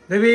ரவி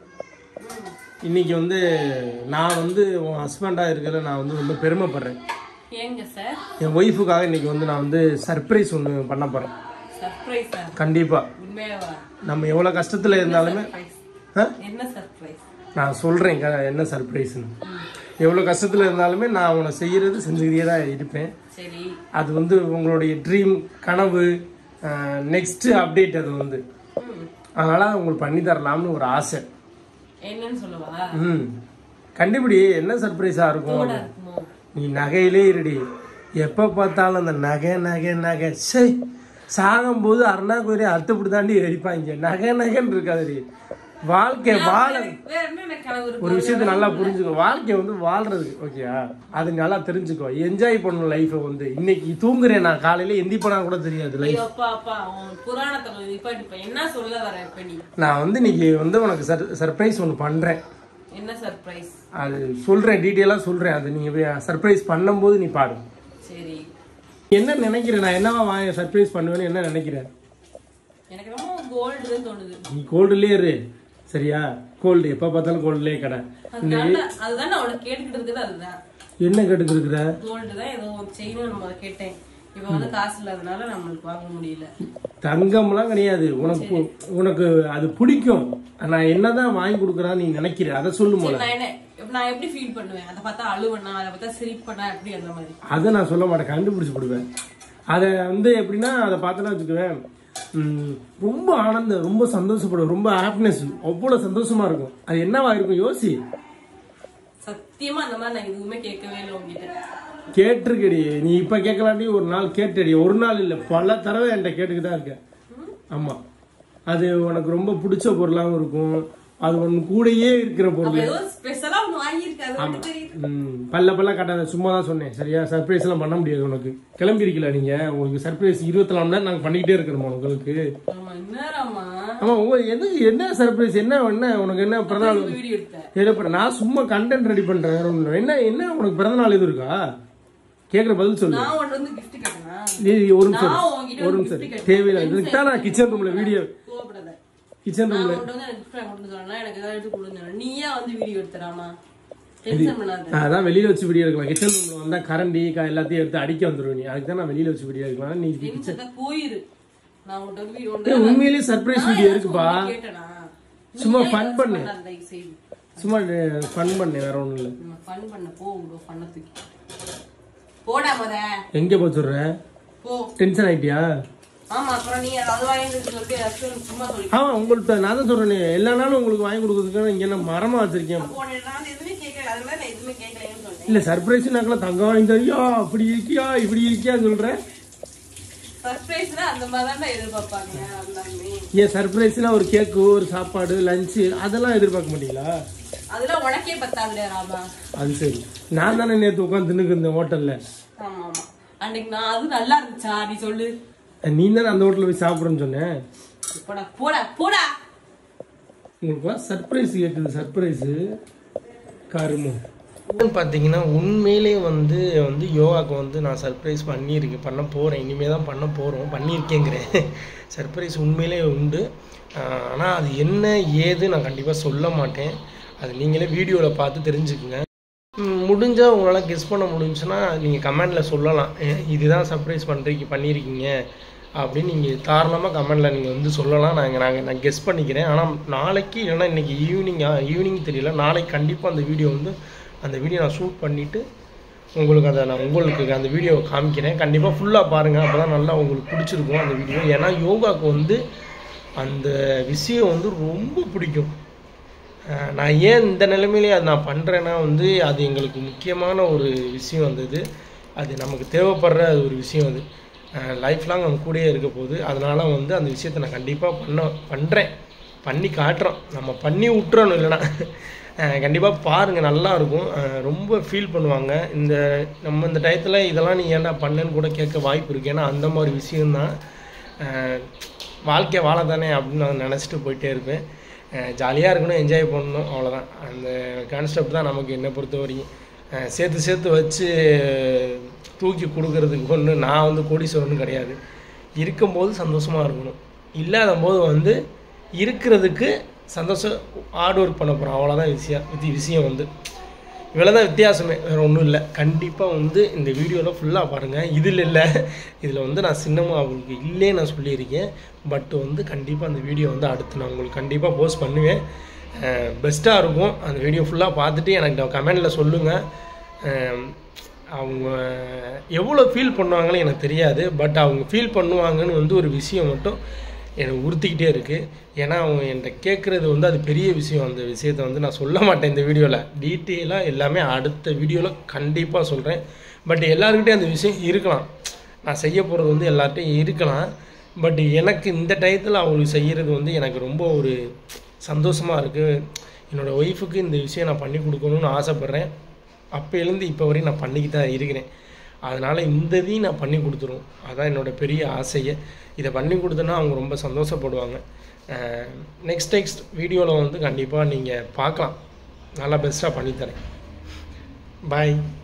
இன்னைக்கு வந்து நான் வந்து உன் ஹஸ்பண்டாக இருக்கிறத நான் வந்து ரொம்ப பெருமைப்படுறேன் ஏங்க சார் என் ஒய்ஃபுக்காக இன்னைக்கு வந்து நான் வந்து சர்ப்ரைஸ் ஒன்று பண்ண போகிறேன் சர்ப்ரைஸா கண்டிப்பாக உண்மையாவா நம்ம எவ்வளோ கஷ்டத்தில் இருந்தாலுமே சர்ப்ரைஸ் ஆ? என்ன சர்ப்ரைஸ் நான் சொல்கிறேன் என்ன சர்ப்ரைஸ்னு எவ்வளோ கஷ்டத்தில் இருந்தாலுமே நான் உன்னை செய்கிறது செஞ்சுக்கிட்டே தான் இருப்பேன் சரி அது வந்து உங்களுடைய ட்ரீம் கனவு நெக்ஸ்ட் அப்டேட் அது வந்து ம். அதனால் உங்களுக்கு பண்ணி தரலாம்னு ஒரு ஆசை என்னன்னு சொல்லவா ம் கண்டுபிடி என்ன சர்ப்ரைஸாக இருக்கும் கூட இருக்குமோ நீ நகையிலே இருடி எப்போ பார்த்தாலும் அந்த நகை நகை நகை சே சாகும்போது அருணா கோயிலே அறுத்துப்படி தாண்டி அடிப்பாங்க நகை நகைன்னு இருக்காதுடி வாழ்க்கை வாழ வேற என்ன கனவு இருக்கு ஒரு விஷயத்தை நல்லா புரிஞ்சுக்கோ வாழ்க்கை வந்து வாழ்றதுக்கு ஓகேயா அது நல்லா தெரிஞ்சுக்கோ என்ஜாய் பண்ணணும் லைஃபை வந்து இன்னைக்கு தூங்குறேன் நான் காலையில எந்திப்பனா கூட தெரியாது லைஃப் ஐயோ, அப்பா அப்பா உன் புராணத்துல இப்ப இப்ப என்ன சொல்ல வர இப்ப நீ நான் வந்து இன்னைக்கு வந்து உனக்கு சர் சர்ப்ரைஸ் ஒன்று பண்றேன் என்ன சர்ப்ரைஸ் அது சொல்றேன் டீட்டெயிலாக சொல்றேன் அது நீங்க சர்ப்ரைஸ் பண்ணும்போது நீ பாரு சரி என்ன நினைக்கிறேன் நான் என்னவா வாங்க சர்ப்ரைஸ் பண்ணுவேன்னு என்ன நினைக்கிறேன் எனக்கு ரொம்ப கோல்டுன்னு தோணுது நீ கோல்டுலேயே இரு சரியா கோல்டு எப்போ பார்த்தாலும் கோல்டுலேயே கடை அதனால அதுதான் நான் உனக்கு கேட்டுக்கிட்டு இருக்குது அதுதான் என்ன கேட்டுக்கு இருக்கிற கோல்டு தான் ஏதோ ஒரு செயின் நம்ம கேட்டேன் இப்ப வந்து காசு இல்லாதனால நம்மளுக்கு வாங்க முடியல தங்கம்லாம் கிடையாது உனக்கு உனக்கு அது பிடிக்கும் நான் என்னதான் வாங்கி கொடுக்குறான்னு நீ நினைக்கிற அதை சொல்லும் போல நான் என்ன இப்ப நான் எப்படி ஃபீல் பண்ணுவேன் அதை பார்த்தா அழுவனா அதை பார்த்தா சிரிப்பனா எப்படி அந்த மாதிரி அதை நான் சொல்ல மாட்டேன் கண்டுபிடிச்சு விடுவேன் அதை வந்து எப்படின்னா அதை பார்த்தோன்னா வச்சுக்குவேன் ம், ரொம்ப ஆனந்தம் ரொம்ப சந்தோஷப்படும் ரொம்ப ஹாப்பினஸ் அவ்வளோ சந்தோஷமா இருக்கும் அது என்னவா இருக்கும் யோசி சத்தியமா அந்த மாதிரி நான் எதுவுமே கேட்கவே இல்லை உங்ககிட்ட கேட்டிருக்கடி நீ இப்ப கேட்கலாட்டி ஒரு நாள் கேட்டடி ஒரு நாள் இல்ல பல தடவை என்கிட்ட கேட்டுக்கிட்டு தான் இருக்க ஆமா அது உனக்கு ரொம்ப பிடிச்ச பொருளாகவும் இருக்கும் அது உன் கூடயே இருக்கிற பொருள் அப்ப ஏதோ ஸ்பெஷலா ஒண்ணு வாங்கியிருக்காது மட்டும் தெரியுது ம், பல்ல பல்ல காட்டாத சும்மா தான் சொன்னேன் சரியா சர்ப்ரைஸ் எல்லாம் பண்ண முடியாது உனக்கு கிளம்பி இருக்கல நீங்க உங்களுக்கு சர்ப்ரைஸ் இருபத்தி நாலு மணி நேரம் நாங்க பண்ணிக்கிட்டே இருக்கணுமா உங்களுக்கு ஆமா என்னராமா ஆமா உங்க எது என்ன சர்ப்ரைஸ் என்ன என்ன உனக்கு என்ன பிறந்தநாள் வீடியோ எடுத்தேன் எழுப்புற நான் சும்மா கண்டென்ட் ரெடி பண்றேன் வேற ஒண்ணும் இல்ல. என்ன என்ன உனக்கு பிறந்தநாள் எதுவும் இருக்கா கேக்குற பதில் சொல்லு நான் உன்கிட்ட வந்து gift கேட்டேனா நீ ஒரு நிமிஷம் நான் உன்கிட்ட ஒரு வந்து நிமிஷம் gift கேட்டேன். தேவையில்லை இதுக்கு தான் நான் கிச்சன் ரூம்ல வீடியோ கோவப்படாத கிச்சன் நான் ரூம்ல உன்கிட்ட வந்து எனக்கு gift கொண்டு சொன்னா எனக்கு ஏதாவது எடுத்து கொடுங்க நீயே வந்து வீடியோ எடுத்துறாமா டென்ஷன் பண்ணாத அதான் வெளியில வச்சு வீடியோ எடுக்கலாம் கிச்சன் ரூம்ல வந்தா கரண்டி க- எல்லாத்தையும் எடுத்து அடிக்க வந்துருவ நீ அதுக்கு தான் நான் வெளியில வச்சு வீடியோ எடுக்கலாம் நீ டென்ஷன் தான் போயிரு நான் உன்கிட்ட வந்து வீடியோ ஏய், உண்மையிலேயே சர்ப்ரைஸ் வீடியோ இருக்குப்பா கேட்டேனா சும்மா ஃபன் பண்ணு பண்ணாத தயவு செய்து சும்மா ஃபன் பண்ணு வேற ஒண்ணும் இல்ல நம்ம ஃபன் பண்ண போ bro ஃபன்ன தூக்கி போடா முத எங்க போய் சொல்றேன் போ டென்ஷன் ஆயிட்டியா ஆமா அப்புறம் நீ அது வாங்கி சொல்லிட்டு ஏதாச்சும் சும்மா சொல்லி ஆமா உங்கள்ட்ட நான் தான் சொல்றேனே எல்லா நாளும் உங்களுக்கு வாங்கி கொடுக்கறதுக்கு இங்க என்ன மரமா வச்சிருக்கேன் அப்போ உன்னை நான் எதுவுமே கேட்கல அது மாதிரி நான் எதுவுமே கேட்கலன்னு சொன்னேன் இல்ல சர்ப்ரைஸ் நாக்கெல்லாம் தங்கம் வாங்கி தரியா அப்படி இருக்கியா இப்படி இருக்கியான்னு சொல்றேன் சர்ப்ரைஸ்னா அந்த மாதிரி தான் எதிர்பார்ப்பாங்க எல்லாருமே ஏன் சர்ப்ரைஸ்னா ஒரு கேக்கு ஒரு சாப்பாடு லஞ்சு அதெல்லாம் எதிர்பார்க்க மாட்டீங்களா அதெல்லாம் உனக்கே பத்தாதுடா ராமா அது சரி நான் தானே நேற்று உட்காந்து தின்னுக்கு இருந்தேன் ஹோட்டல்ல ஆமா ஆமா அன்னைக்கு நான் அது நல்லா இருந்துச்சா நீ சொல்லு நீ தானே அந்த ஹோட்டலில் போய் சாப்பிடுன்னு சொன்னேன் போடா போடா போடா உங்களுக்கு சர்ப்ரைஸ் கேட்டது சர்ப்ரைஸ் கருமம் பார்த்தீங்கன்னா உண்மையிலே வந்து வந்து யோகாக்கு வந்து நான் சர்ப்ரைஸ் பண்ணியிருக்கேன் பண்ண போகிறேன் இனிமேல் தான் பண்ண போகிறோம் பண்ணியிருக்கேங்கிறேன் சர்ப்ரைஸ் உண்மையிலே உண்டு ஆனால் அது என்ன ஏது நான் கண்டிப்பாக சொல்ல மாட்டேன் அது நீங்களே வீடியோவில் பார்த்து தெரிஞ்சுக்குங்க ம், முடிஞ்சா உங்களால் கெஸ் பண்ண முடிஞ்சுன்னா நீங்கள் கமெண்டில் சொல்லலாம் "ஏ, இதுதான் சர்ப்ரைஸ் பண்ணுறீங்க பண்ணியிருக்கீங்க அப்படின்னு நீங்கள் தாராளமாக கமெண்டில் நீங்கள் வந்து சொல்லலாம் நாங்கள் நாங்கள் நான் கெஸ் பண்ணிக்கிறேன் ஆனால் நாளைக்கு இல்லைன்னா இன்றைக்கி ஈவினிங்கா ஈவினிங் தெரியல நாளைக்கு கண்டிப்பாக அந்த வீடியோ வந்து அந்த வீடியோ நான் ஷூட் பண்ணிவிட்டு உங்களுக்கு அதை நான் உங்களுக்கு அந்த வீடியோவை காமிக்கிறேன் கண்டிப்பாக ஃபுல்லாக பாருங்கள் அப்போ தான் நல்லா உங்களுக்கு பிடிச்சிருக்கும் அந்த வீடியோ ஏன்னா யோகாவுக்கு வந்து அந்த விஷயம் வந்து ரொம்ப பிடிக்கும் அஹ் நான் ஏன் இந்த நிலைமையிலே அதை நான் பண்ணுறேன்னா வந்து அது எங்களுக்கு முக்கியமான ஒரு விஷயம் வந்தது அது நமக்கு தேவைப்படுற அது ஒரு விஷயம் அது லைஃப் லாங் நம்ம கூடயே இருக்க போகுது அதனால வந்து அந்த விஷயத்தை நான் கண்டிப்பாக பண்ண பண்ணுறேன் பண்ணி காட்டுறோம் நம்ம பண்ணி விட்டுறணும் இல்லைன்னா கண்டிப்பாக பாருங்கள் நல்லா இருக்கும் அஹ் ரொம்ப ஃபீல் பண்ணுவாங்க இந்த நம்ம இந்த டயத்தில் இதெல்லாம் நீ ஏன்டா பண்ணேன்னு கூட கேட்க வாய்ப்பு இருக்குது ஏன்னா அந்த மாதிரி விஷயம்தான் அஹ் வாழ்க்கை வாழ தானே அப்படின்னு நான் நினச்சிட்டு போயிட்டே இருப்பேன் ஜாலியாக இருக்கணும் என்ஜாய் பண்ணணும் அவ்வளோதான் அந்த கான்செப்ட் தான் நமக்கு என்னை பொறுத்த வரைக்கும் அஹ் சேர்த்து சேர்த்து வச்சு தூக்கி கொடுக்கறதுக்கு ஒன்று நான் வந்து கோடீஸ்வரனும் கிடையாது இருக்கும்போது சந்தோஷமாக இருக்கணும் இல்லாத போது வந்து இருக்கிறதுக்கு சந்தோஷம் ஹார்ட் ஒர்க் பண்ண போகிறோம் அவ்வளோதான் விஷயம் வித்தி விஷயம் வந்து இவ்வளோ தான் வித்தியாசமே வேறு ஒன்றும் இல்லை கண்டிப்பாக வந்து இந்த வீடியோவில் ஃபுல்லாக பாருங்கள் இதில் இல்லை இதில் வந்து நான் சின்னமாக அவங்களுக்கு இல்லே நான் சொல்லியிருக்கேன் பட் வந்து கண்டிப்பாக அந்த வீடியோ வந்து அடுத்து நான் உங்களுக்கு கண்டிப்பாக போஸ்ட் பண்ணுவேன் பெஸ்ட்டாக இருக்கும் அந்த வீடியோ ஃபுல்லாக பார்த்துட்டு எனக்கு கமெண்டில் சொல்லுங்கள் அஹ் அவங்க எவ்வளோ ஃபீல் பண்ணுவாங்கன்னு எனக்கு தெரியாது பட் அவங்க ஃபீல் பண்ணுவாங்கன்னு வந்து ஒரு விஷயம் மட்டும் எனக்கு உறுத்திக்கிட்டே இருக்குது ஏன்னா அவங்க என்கிட்ட கேட்குறது வந்து அது பெரிய விஷயம் அந்த விஷயத்தை வந்து நான் சொல்ல மாட்டேன் இந்த வீடியோவில் டீட்டெயிலாக எல்லாமே அடுத்த வீடியோவில் கண்டிப்பாக சொல்கிறேன் பட் எல்லாருக்கிட்டையும் அந்த விஷயம் இருக்கலாம் நான் செய்ய போகிறது வந்து எல்லார்ட்டையும் இருக்கலாம் பட் எனக்கு இந்த டயத்தில் அவங்களுக்கு செய்கிறது வந்து எனக்கு ரொம்ப ஒரு சந்தோஷமாக இருக்குது என்னோடய ஒய்ஃபுக்கு இந்த விஷயம் நான் பண்ணி கொடுக்கணும்னு ஆசைப்பட்றேன் அப்போலேருந்து இப்போ வரையும் நான் பண்ணிக்கிட்டு தான் இருக்கிறேன் அதனால் இந்த இதையும் நான் பண்ணி கொடுத்துருவோம் அதான் என்னோடய பெரிய ஆசையை இதை பண்ணி கொடுத்தேன்னா அவங்க ரொம்ப சந்தோஷப்படுவாங்க நெக்ஸ்ட் நெக்ஸ்ட் வீடியோவில் வந்து கண்டிப்பாக நீங்கள் பார்க்கலாம் நல்லா பெஸ்ட்டாக பண்ணித்தரேன் பாய்